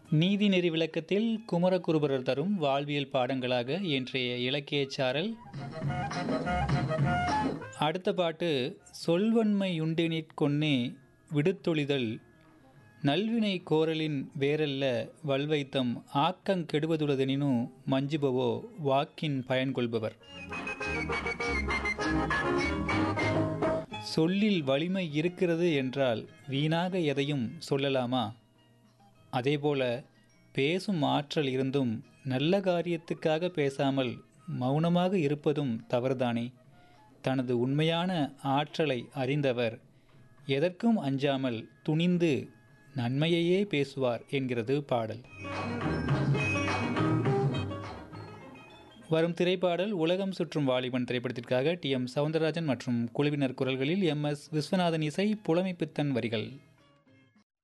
நீதிநெறி விளக்கத்தில் குமரகுருபரர் தரும் வாழ்வியல் பாடங்களாக இன்றைய இலக்கியச் சாரல் அடுத்த பாட்டு சொல்வன்மையுண்டினிற் கொன்னே விடுத்தொழிதல் நல்வினை கோரலின் வேறல்ல வல்வைத்தம் ஆக்கங் கெடுவதுளதெனினு மஞ்சுபவோ வாக்கின் பயன்கொள்பவர் சொல்லில் வலிமை இருக்கிறது என்றால் வீணாக எதையும் சொல்லலாமா அதேபோல பேசும் ஆற்றல் இருந்தும் நல்ல காரியத்துக்காக பேசாமல் மௌனமாக இருப்பதும் தவறுதானே தனது உண்மையான ஆற்றலை அறிந்தவர் எதற்கும் அஞ்சாமல் துணிந்து நன்மையையே பேசுவார் என்கிறது பாடல் வரும் திரைப்பாடல் உலகம் சுற்றும் வாலிபன் திரைப்படத்திற்காக டி எம் சவுந்தரராஜன் மற்றும் குழுவினர் குரல்களில் எம் எஸ் விஸ்வநாதன் இசை புலமைப்பித்தன் வரிகள்